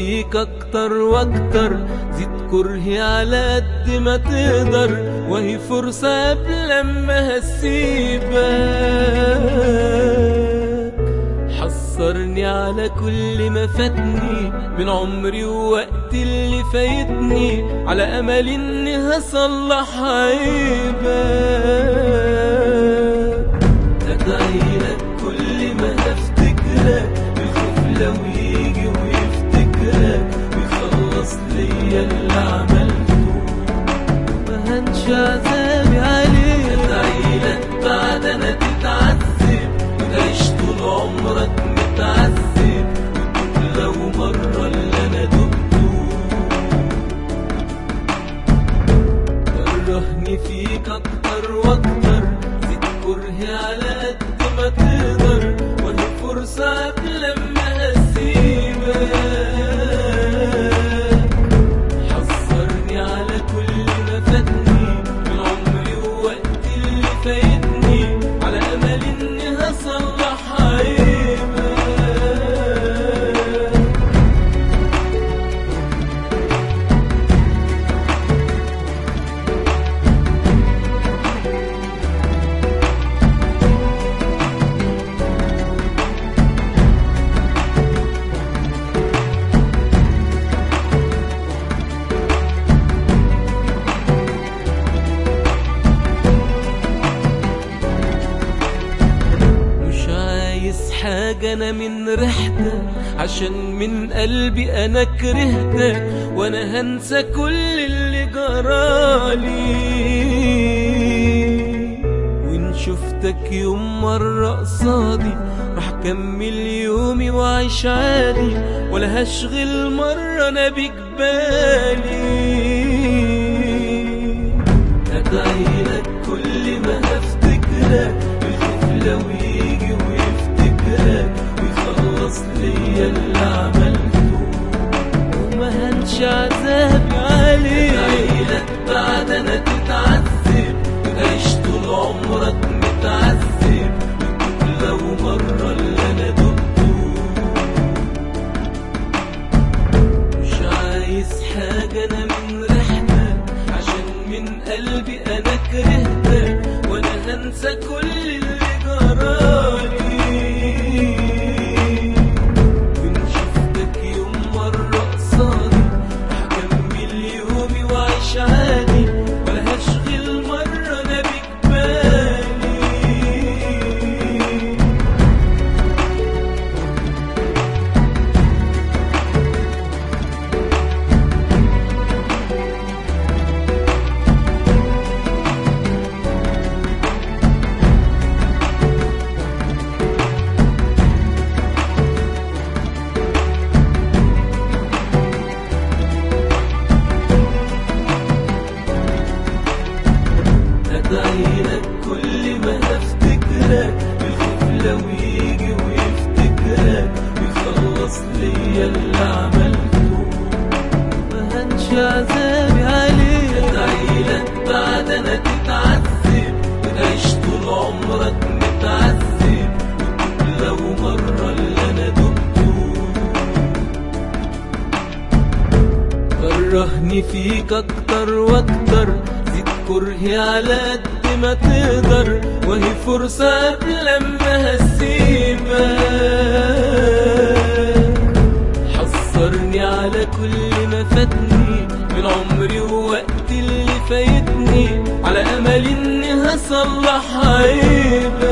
فيك اكتر واكتر زيد كرهي على قد ما تقدر وهي فرصة قبل ما هسيبك حصرني على كل ما فاتني من عمري ووقتي اللي فايتني على امل اني هصلح عيبك ادعيلك كل ما هفتكرك الخوف لو يجي ويفتكرك ويخلص ليا اللي عملته ما هنش عذابي عليك ادعيلك بعد انا تتعذب وتعيش طول عمرك متعذب وتدوب لو مرة اللي انا دبته كرهني فيك اكتر واكتر زيد كرهي على قد ما تقدر وهي فرصة قبل ما هسيبك حذرني على كل ما فاتني من عمري ووقتي اللي فايتني على امل اني هصلح عيبك مش عايز حاجة أنا من ريحتك عشان من قلبي أنا كرهتك وأنا هنسى كل اللي جرالي وإن شفتك يوم مرة قصادي راح أكمل يومي وأعيش عادي ولا هشغل مرة أنا بيك بالي أدعيلك كل ما هفتكرك الخوف لو يجي ويفتكرك ويخلص ليا اللي عملته وما هنش عذابي عليك أدعيلك بعد أنا تتعذب وتعيش طول عمرك متعذب وتدوب لو مرة اللي أنا دبته مش عايز حاجة أنا من ريحتك عشان من قلبي أنا كرهتك وأنا هنسى كل اللي جرالي وإن شفتك يوم مرة قصادي هكمل يومي وأعيش عادي ولا هشغل مرة أنا بيك بالي أدعيلك كل ما هفتكرك الخوف لو يجي ويفتكرك ويخلص ليا اللي عملته ما هنش عذابي عليك أدعيلك بعد أنا تتعذب وتعيش طول عمرك متعذب وتدوب لو مرة اللي أنا دبته كرهني فيك اكتر واكتر زيد كرهي على قد ما تقدر وهي فرصة قبل ما هسيبك حذرني على كل ما فاتني من عمري ووقتي اللي فايتني على امل اني هصلح عيبك